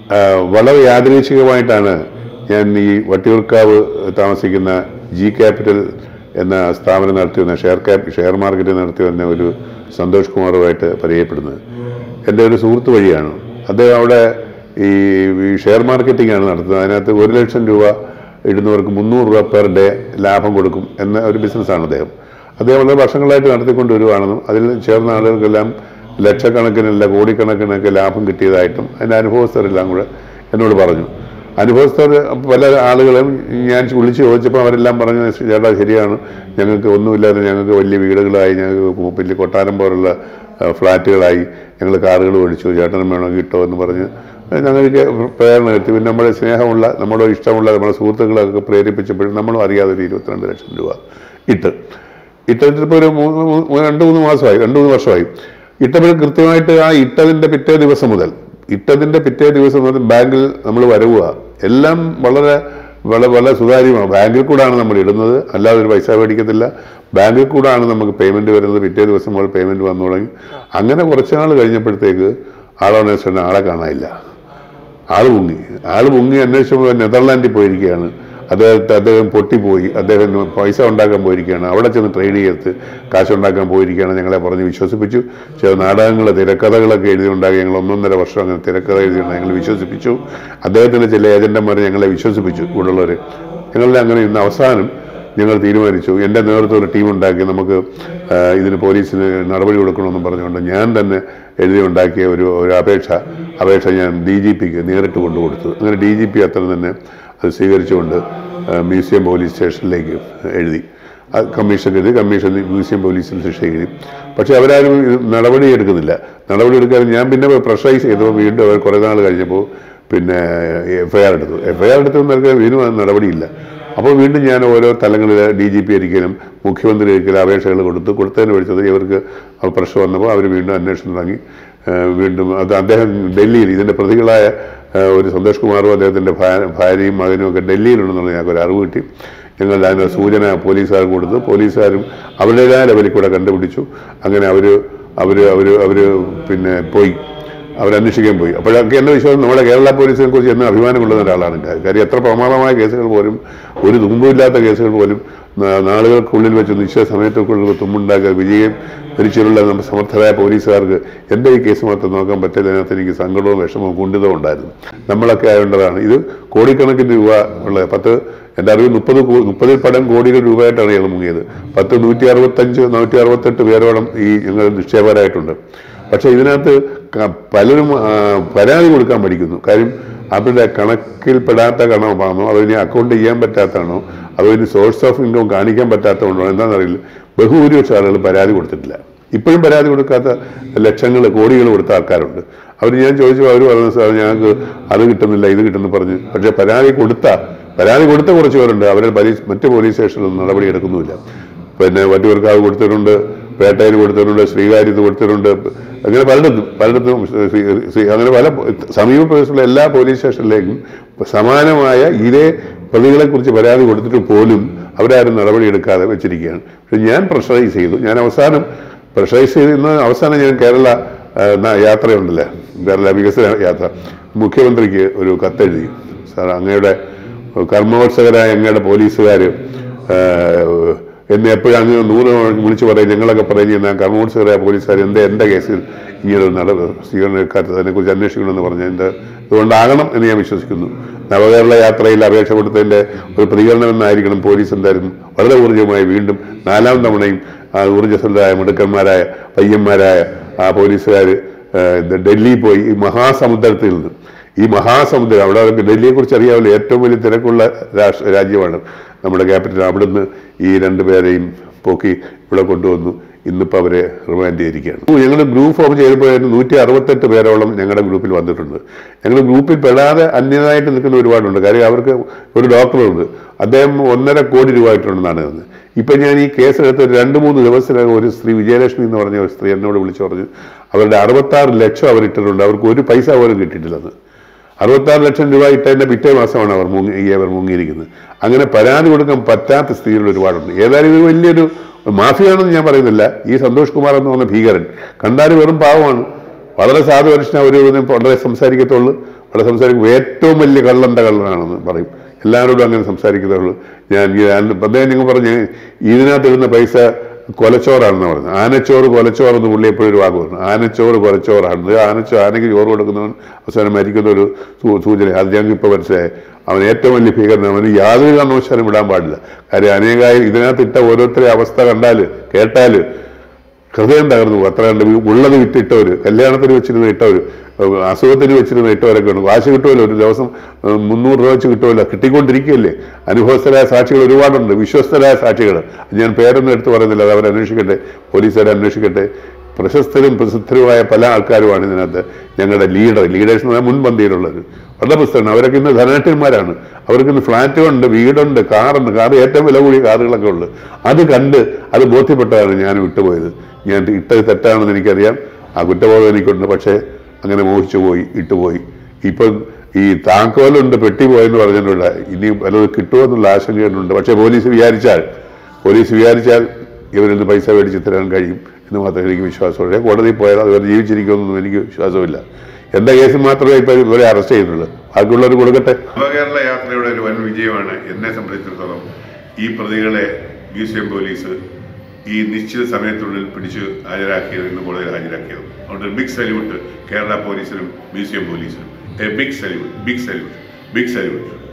ആ, വളരെ യാദൃച്ഛികമായിട്ടാണ് ഞാൻ ഈ വട്ടിയൂർക്കാവ് താമസിക്കുന്ന ജി ക്യാപിറ്റൽ എന്ന സ്ഥാപനം നടത്തി വന്ന ഷെയർ ക്യാപ് ഷെയർ മാർക്കറ്റ് നടത്തി വന്ന ഒരു സന്തോഷ് കുമാറുമായിട്ട് പരിചയപ്പെടുന്നത് എൻ്റെ ഒരു സുഹൃത്ത് വഴിയാണ് അദ്ദേഹം അവിടെ ഈ ഈ ഷെയർ മാർക്കറ്റിംഗ് ആണ് നടത്തുന്നത് അതിനകത്ത് ഒരു ലക്ഷം രൂപ ഇടുന്നവർക്ക് മുന്നൂറ് രൂപ പെർ ഡേ ലാഭം കൊടുക്കും എന്ന ഒരു ബിസിനസ്സാണ് അദ്ദേഹം അദ്ദേഹം വളരെ വർഷങ്ങളായിട്ട് നടത്തിക്കൊണ്ട് വരുവാണെന്നും അതിൽ ചേർന്ന ആളുകൾക്കെല്ലാം ലക്ഷക്കണക്കിനല്ല കോടിക്കണക്കിനൊക്കെ ലാഭം കിട്ടിയതായിട്ടും അതിൻ്റെ അനുഭവസ്ഥരെല്ലാം കൂടെ എന്നോട് പറഞ്ഞു അനുഭവസ്ഥർ പല ആളുകളും ഞാൻ വിളിച്ച് ചോദിച്ചപ്പോൾ അവരെല്ലാം പറഞ്ഞു ചേട്ടാ ശരിയാണ് ഞങ്ങൾക്ക് ഒന്നുമില്ലാതെ ഞങ്ങൾക്ക് വലിയ വീടുകളായി ഞങ്ങൾക്ക് വലിയ കൊട്ടാരം പോലുള്ള ആ, ഫ്ലാറ്റുകളായി ഞങ്ങൾ കാറുകൾ മേടിച്ചു ചേട്ടനും വേണോ കിട്ടോ എന്ന് പറഞ്ഞ് ഞങ്ങൾക്ക് പ്രേരണ കിട്ടി പിന്നെ നമ്മുടെ സ്നേഹമുള്ള നമ്മുടെ ഇഷ്ടമുള്ള നമ്മുടെ സുഹൃത്തുക്കളൊക്കെ പ്രേരിപ്പിച്ചപ്പോഴും നമ്മളും അറിയാതെ ഒരു ഇരുപത്തിരണ്ട് ലക്ഷം രൂപ ഇട്ട് ഇട്ടിട്ടിപ്പോൾ ഒരു മൂന്ന് മൂന്ന് രണ്ട് മൂന്ന് മാസമായി രണ്ട് മൂന്ന് വർഷമായി ഇട്ടപ്പോൾ കൃത്യമായിട്ട് ആ ഇട്ടതിൻ്റെ പിറ്റേ ദിവസം മുതൽ ഇട്ടതിൻ്റെ പിറ്റേ ദിവസം മുതൽ ബാങ്കിൽ നമ്മൾ വരവുക എല്ലാം വളരെ വളരെ വളരെ സുതാര്യമാണ് ബാങ്കിൽ കൂടാണ് നമ്മൾ ഇടുന്നത് അല്ലാതെ ഒരു പൈസ മേടിക്കത്തില്ല ബാങ്കിൽ കൂടാണ് നമുക്ക് പേയ്മെന്റ് വരുന്നത് പിറ്റേ ദിവസം മുതൽ പേയ്മെന്റ് വന്നു തുടങ്ങി അങ്ങനെ കുറച്ച് നാൾ കഴിഞ്ഞപ്പോഴത്തേക്ക് ആളോണേഴ്സിന് ആളെ കാണാനില്ല ആള് മുങ്ങി ആള് മുങ്ങി അന്വേഷിച്ചപ്പോൾ നെതർലാൻഡിൽ പോയിരിക്കുകയാണ് അദ്ദേഹത്തെ അദ്ദേഹം പൊട്ടിപ്പോയി അദ്ദേഹം പൈസ ഉണ്ടാക്കാൻ പോയിരിക്കുകയാണ് അവിടെ ചെന്ന് ട്രെയിൻ ചെയ്ത് കാശുണ്ടാക്കാൻ പോയിരിക്കുകയാണ് ഞങ്ങളെ പറഞ്ഞ് വിശ്വസിപ്പിച്ചു ചില നാടകങ്ങൾ തിരക്കഥകളൊക്കെ എഴുതി ഉണ്ടാക്കി ഞങ്ങൾ ഒന്നൊന്നര വർഷം അങ്ങനെ തിരക്കഥ എഴുതിയുണ്ട് ഞങ്ങൾ വിശ്വസിപ്പിച്ചു അദ്ദേഹത്തിൻ്റെ ചില ഏജന്റന്മാർ ഞങ്ങളെ വിശ്വസിപ്പിച്ചു ഇവിടെയുള്ളവർ ഞങ്ങളുടെ അങ്ങനെ ഇന്ന് അവസാനം ഞങ്ങൾ തീരുമാനിച്ചു എൻ്റെ നേതൃത്വം ഒരു ടീം ഉണ്ടാക്കി നമുക്ക് ആ, ഇതിന് പോലീസിന് നടപടി കൊടുക്കണമെന്ന് പറഞ്ഞുകൊണ്ട് ഞാൻ തന്നെ എഴുതി ഉണ്ടാക്കിയ ഒരു ഒരു അപേക്ഷ അപേക്ഷ ഞാൻ ഡി ജി പിക്ക് നേരിട്ട് കൊണ്ടു കൊടുത്തു അങ്ങനെ ഡി ജി പി അത്ര തന്നെ അത് സ്വീകരിച്ചുകൊണ്ട് ആ, മ്യൂസിയം പോലീസ് സ്റ്റേഷനിലേക്ക് എഴുതി ആ കമ്മീഷൻ എഴുതി കമ്മീഷൻ മ്യൂസിയം പോലീസിൽ ശിക്ഷ എഴുതി പക്ഷെ അവരാരും ഇത് നടപടി എടുക്കുന്നില്ല നടപടി എടുക്കാതെ ഞാൻ പിന്നെ പ്രഷറൈസ് ചെയ്തപ്പോൾ വീണ്ടും അവർ കുറേ നാൾ കഴിഞ്ഞപ്പോൾ പിന്നെ എഫ് ഐ ആർ എടുത്തു എഫ് ഐ ആർ എടുത്തു നൽകാൻ വീണ്ടും അത് നടപടിയില്ല അപ്പോൾ വീണ്ടും ഞാൻ ഓരോ തലങ്ങളിൽ ഡി ജി പി ഒരിക്കലും മുഖ്യമന്ത്രി ഒരിക്കലും അപേക്ഷകൾ കൊടുത്തു കൊടുത്തതിന് വിളിച്ചത് ഇവർക്ക് ആ പ്രശ്നം വന്നപ്പോൾ അവർ വീണ്ടും അന്വേഷണം തുടങ്ങി ആ, വീണ്ടും അത് അദ്ദേഹം ഡൽഹിയിൽ ഇതിൻ്റെ പ്രതികളായ ആ, ഒരു സന്തോഷ് കുമാറും അദ്ദേഹത്തിൻ്റെ ഭാ- ഭാര്യയും മകനും ഒക്കെ ഡൽഹിയിലുണ്ടെന്നുള്ള ഞങ്ങൾക്ക് ഒരു അറിവ് കിട്ടി ഞങ്ങൾ അതിന് സൂചന പോലീസുകാർക്ക് കൊടുത്തു പോലീസുകാരും അവരുടേതായ ലെവലിൽ കൂടെ കണ്ടുപിടിച്ചു അങ്ങനെ അവർ അവർ അവർ അവർ പിന്നെ പോയി അവരന്വേഷിക്കാൻ പോയി അപ്പോഴൊക്കെ എൻ്റെ വിശ്വാസം നമ്മുടെ കേരള പോലീസിനെ കുറിച്ച് എന്നെ അഭിമാനം കൊള്ളുന്ന ഒരാളാണ് ഞാൻ. കാര്യം എത്ര പ്രമാദമായ കേസുകൾ പോലും ഒരു തുമ്പുമില്ലാത്ത കേസുകൾ പോലും നാ- നാളുകൾക്കുള്ളിൽ വെച്ച് നിശ്ചയ സമയത്തുള്ളിൽ തുമ്പുണ്ടാക്കുക വിജയം ഭരിച്ചിട്ടുള്ള നമ്മുടെ സമർത്ഥരായ പോലീസുകാർക്ക് എൻ്റെ ഈ കേസ് മാത്രം നോക്കാൻ പറ്റിയതിനകത്ത് എനിക്ക് സങ്കടവും വിഷമവും കുണ്ഠിതവും ഉണ്ടായിരുന്നു നമ്മളൊക്കെ ആയതുകൊണ്ടതാണ് ഇത് കോടിക്കണക്കിന് രൂപ ഉള്ള പത്ത് എൻ്റെ അറിവ് മുപ്പത് കോ- മുപ്പതിൽ പടം കോടികൾ രൂപയായിട്ടാണ് ഇയാൾ മുങ്ങിയത് പത്ത് നൂറ്റി അറുപത്തഞ്ച് നൂറ്റി അറുപത്തെട്ട് പേരോളം ഈ ഞങ്ങൾ നിക്ഷേപകരായിട്ടുണ്ട് പക്ഷെ ഇതിനകത്ത് ക- പലരും ആ, പരാതി കൊടുക്കാൻ പഠിക്കുന്നു കാര്യം അവരുടെ കണക്കിൽപ്പെടാത്ത കണമാണോ അതോ ഇനി അക്കൗണ്ട് ചെയ്യാൻ പറ്റാത്തതാണോ അതോ ഇനി സോഴ്സ് ഓഫ് ഇൻകം കാണിക്കാൻ പറ്റാത്തതുകൊണ്ടോ എന്താണെന്നറിയില്ല ബഹുഭൂരിപക്ഷം ആളുകൾ പരാതി കൊടുത്തിട്ടില്ല ഇപ്പോഴും പരാതി കൊടുക്കാത്ത ലക്ഷങ്ങൾ കോടികൾ കൊടുത്ത ആൾക്കാരുണ്ട് അവർ ഞാൻ ചോദിച്ചു അവർ പറഞ്ഞു സാർ ഞങ്ങൾക്ക് അത് കിട്ടുന്നില്ല ഇത് കിട്ടുന്നു പറഞ്ഞു പക്ഷേ പരാതി കൊടുത്ത പരാതി കൊടുത്ത കുറച്ച് പേരുണ്ട് അവരെ പോലീസ് മറ്റ് പോലീസ് സ്റ്റേഷനിലൊന്നും നടപടി എടുക്കുന്നുമില്ല പിന്നെ വട്ടിയൂർക്കാവ് കൊടുത്തിട്ടുണ്ട് പേട്ടയിൽ കൊടുത്തിട്ടുണ്ട് ശ്രീകാര്യത്ത് കൊടുത്തിട്ടുണ്ട് അങ്ങനെ പലയിടത്തും പലയിടത്തും ശ്രീ- ശ്രീ- അങ്ങനെ പല സമീപ പ്രദേശത്തുള്ള എല്ലാ പോലീസ് സ്റ്റേഷനിലേക്കും സമാനമായ ഇതേ പ്രതികളെ കുറിച്ച് പരാതി കൊടുത്തിട്ട് പോലും അവരാരും നടപടി എടുക്കാതെ വെച്ചിരിക്കുകയാണ് പക്ഷെ ഞാൻ പ്രഷറൈസ് ചെയ്തു ഞാൻ അവസാനം പ്രഷറൈസ് ചെയ്തിരുന്ന അവസാനം ഞാൻ കേരള ആ, ന- യാത്രയുണ്ടല്ലേ കേരള വികസന യാത്ര മുഖ്യമന്ത്രിക്ക് ഒരു കത്തെഴുതി സാർ അങ്ങയുടെ കർമ്മോത്സകരായ അങ്ങയുടെ പോലീസുകാർ എന്നെ എപ്പോഴും അങ്ങ് നൂറ് തവണ വിളിച്ചു പറയും ഞങ്ങളൊക്കെ പറയുന്ന കർമ്മോത്സകരായ പോലീസുകാർ എന്താ എൻ്റെ കേസിൽ ഇങ്ങനെ നട സ്വീകരണം എടുക്കാത്തത് അതിനെക്കുറിച്ച് അന്വേഷിക്കണമെന്ന് പറഞ്ഞ് എൻ്റെ അതുകൊണ്ടാകണം എന്ന് ഞാൻ വിശ്വസിക്കുന്നു നവകേരള യാത്രയിൽ അപേക്ഷ കൊടുത്തതിൻ്റെ ഒരു പ്രതികരണം എന്നായിരിക്കണം പോലീസ് എന്തായാലും വളരെ ഊർജ്ജമായി വീണ്ടും നാലാം തവണയും ആ ഊർജ്ജസ്വലരായ മിടുക്കന്മാരായ പയ്യന്മാരായ ആ പോലീസുകാർ ഡൽഹി പോയി ഈ മഹാസമുദ്രത്തിൽ നിന്ന് ഈ മഹാസമുദ്രം അവിടെ അവർക്ക് ഡൽഹിയെ കുറിച്ച് അറിയാമല്ലോ ഏറ്റവും വലിയ തിരക്കുള്ള രാഷ്ട്ര രാജ്യമാണ് നമ്മുടെ ക്യാപിറ്റൽ അവിടുന്ന് ഈ രണ്ടുപേരെയും പോക്കി ഇവിടെ കൊണ്ടുവന്നു ഇന്നിപ്പോൾ അവരെ റിമാൻഡ് ചെയ്തിരിക്കുകയാണ് ഞങ്ങൾ ഗ്രൂപ്പ് ഫോം ചെയ്തപ്പോൾ നൂറ്റി അറുപത്തെട്ട് പേരോളം ഞങ്ങളുടെ ഗ്രൂപ്പിൽ വന്നിട്ടുണ്ട് ഞങ്ങൾ ഗ്രൂപ്പിൽ പെടാതെ അന്യതായിട്ട് നിൽക്കുന്ന ഒരുപാടുണ്ട് കാര്യം അവർക്ക് ഒരു ഡോക്ടറുണ്ട് അദ്ദേഹം ഒന്നര കോടി രൂപ ആയിട്ടുണ്ടെന്നാണ് പറഞ്ഞത് ഇപ്പം ഞാൻ ഈ കേസ് എടുത്ത് ഒരു രണ്ട് മൂന്ന് ദിവസത്തിനകം ഒരു സ്ത്രീ വിജയലക്ഷ്മി എന്ന് പറഞ്ഞ ഒരു സ്ത്രീ എന്നോട് വിളിച്ചു പറഞ്ഞു അവരുടെ അറുപത്താറ് ലക്ഷം അവർ ഇട്ടിട്ടുണ്ട് അവർക്ക് ഒരു പൈസ പോലും കിട്ടിയിട്ടില്ലെന്ന് അറുപത്താറ് ലക്ഷം രൂപ ഇട്ടതിന്റെ പിറ്റേ മാസമാണ് അവർ മുങ്ങി ഈ അവർ മുങ്ങിയിരിക്കുന്നത് അങ്ങനെ പരാതി കൊടുക്കാൻ പറ്റാത്ത സ്ത്രീകൾ ഒരുപാടുണ്ട് ഏതായാലും ഇത് വലിയൊരു മാഫിയാണെന്ന് ഞാൻ പറയുന്നില്ല ഈ സന്തോഷ് കുമാർ എന്ന് പറഞ്ഞ ഭീകരൻ കണ്ടാൽ വെറും പാവമാണ് വളരെ സാധുമനുഷ്യനെ അവർ വളരെ സംസാരിക്കത്തുള്ളൂ വളരെ സംസാരിക്കും ഏറ്റവും വലിയ കള്ളന്റെ കള്ളനാണെന്ന് പറയും എല്ലാവരോടും അങ്ങനെ സംസാരിക്കത്തുള്ളൂ ഞാൻ ഞാൻ അദ്ദേഹം നിങ്ങൾ പറഞ്ഞ് ഇതിനകത്തിരുന്ന പൈസ കൊലച്ചോറാണെന്ന് പറഞ്ഞു ആനച്ചോറ് കൊലച്ചോറെന്ന് പുള്ളി എപ്പോഴും ഒരു വാക്ക് പറഞ്ഞു ആനച്ചോറ് കൊലച്ചോറാണ് ഇത് ആനച്ചോ ആനയ്ക്ക് ചോറ് കൊടുക്കുന്നവൻ അവസാനം മരിക്കുന്ന ഒരു സൂ- സൂചന അത് ഞങ്ങൾക്ക് ഇപ്പോൾ മനസ്സിലായി അവൻ ഏറ്റവും വലിയ ഭീകരൻ അവന് യാതൊരു കാരണവശാലും വിടാൻ പാടില്ല കാര്യം അനേകായി ഇതിനകത്ത് ഇട്ട ഓരോരുത്തരെ അവസ്ഥ കണ്ടാൽ കേട്ടാൽ ഹൃദയം തകർന്നു പോകും. അത്ര കണ്ട് ഉള്ളത് വിറ്റിട്ടവര് കല്യാണത്തിന് വെച്ചിരുന്ന ഇട്ടവര് ഏഹ് അസുഖത്തിന് വെച്ചിരുന്ന ഇട്ടവരൊക്കെ ഉണ്ട് കാശ് കിട്ടുമല്ലോ ഒരു ദിവസം ഏഹ് മുന്നൂറ് രൂപ വെച്ച് കിട്ടുമല്ലോ കിട്ടിക്കൊണ്ടിരിക്കുകയല്ലേ അനുഭവസ്ഥരായ സാക്ഷികൾ ഒരുപാടുണ്ട് വിശ്വസ്തരായ സാക്ഷികൾ ഞാൻ പേരൊന്നും എടുത്തു പറയുന്നില്ല അത് അവർ അന്വേഷിക്കട്ടെ പോലീസുകാർ അന്വേഷിക്കട്ടെ പ്രശസ്തരും പ്രസിദ്ധരുമായ പല ആൾക്കാരുമാണ് ഇതിനകത്ത് ഞങ്ങളുടെ ലീഡർ ലീഡേഴ്സ് എന്ന് പറഞ്ഞാൽ മുൻപന്തിയിലുള്ളത് വളരെ പുസ്തകമാണ് അവരൊക്കെ ഇന്ന് ധനാഠ്യന്മാരാണ് അവർക്ക് ഇന്ന് ഫ്ലാറ്റുണ്ട് വീടുണ്ട് കാറുണ്ട് കാർ ഏറ്റവും വില കൂടിയ കാറുകളൊക്കെ ഉണ്ട് അത് കണ്ട് അത് ബോധ്യപ്പെട്ടാണ് ഞാൻ വിട്ടുപോയത് ഞാൻ ഇട്ടത് തെറ്റാണെന്ന് എനിക്കറിയാം ആ കുറ്റബോധം എനിക്കുണ്ട് പക്ഷേ അങ്ങനെ മോഹിച്ചു പോയി ഇട്ടുപോയി ഇപ്പം ഈ താക്കോലുണ്ട് പെട്ടി പോയെന്ന് പറഞ്ഞിട്ടുണ്ട് ഇനി വല്ലത് കിട്ടുമോ എന്നുള്ള ആശങ്കയുണ്ട് പക്ഷേ പോലീസ് വിചാരിച്ചാൽ പോലീസ് വിചാരിച്ചാൽ ഇവരിൽ നിന്ന് പൈസ മേടിച്ച് തരാൻ കഴിയും എന്ന് മാത്രമേ എനിക്ക് വിശ്വാസമുള്ളൂ കോടതിയിൽ പോയാൽ അതുവരെ ജീവിച്ചിരിക്കുമെന്നൊന്നും എനിക്ക് വിശ്വാസമില്ല എൻ്റെ കേസിൽ മാത്രമേ ഇപ്പോൾ ഇവരെ അറസ്റ്റ് ചെയ്തിട്ടുള്ളൂ ബാക്കിയുള്ളവർ കൊടുക്കട്ടെ നവകേരള യാത്രയുടെ ഒരു വൻ വിജയമാണ് എന്നെ സംബന്ധിച്ചിടത്തോളം ഈ പ്രതികളെ മ്യൂസിയം പോലീസ് ഈ നിശ്ചിത സമയത്തിനുള്ളിൽ പിടിച്ച് ഹാജരാക്കിയത് ഇന്ന് കോടതിയിൽ ഹാജരാക്കിയത് അതുകൊണ്ട് ബിഗ് സല്യൂട്ട് കേരള പോലീസിനും മ്യൂസിയം പോലീസിനും a big salute big salute big salute